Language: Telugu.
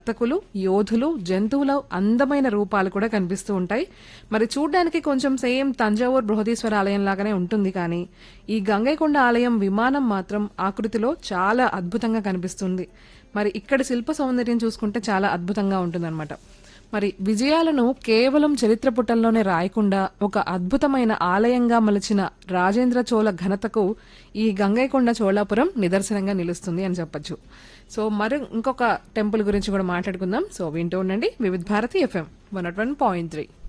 నర్తకులు యోధులు జంతువుల అందమైన రూపాలు కూడా కనిపిస్తూ ఉంటాయి మరి చూడ్డానికి కొంచెం సేమ్ తంజావూర్ బృహదీశ్వర ఆలయం లాగానే ఉంటుంది కానీ ఈ గంగైకొండ ఆలయం విమానం మాత్రం ఆకృతిలో చాలా అద్భుతంగా కనిపిస్తుంది మరి ఇక్కడ శిల్ప సౌందర్యం చూసుకుంటే చాలా అద్భుతంగా ఉంటుందన్నమాట మరి విజయాలను కేవలం చరిత్ర పుటల్లోనే రాయకుండా ఒక అద్భుతమైన ఆలయంగా మలిచిన రాజేంద్ర చోళ ఘనతకు ఈ గంగైకొండ చోళాపురం నిదర్శనంగా నిలుస్తుంది అని చెప్పొచ్చు సో మరి ఇంకొక టెంపుల్ గురించి కూడా మాట్లాడుకుందాం సో వింటూ ఉండండి Vividh Bharati FM one not one point three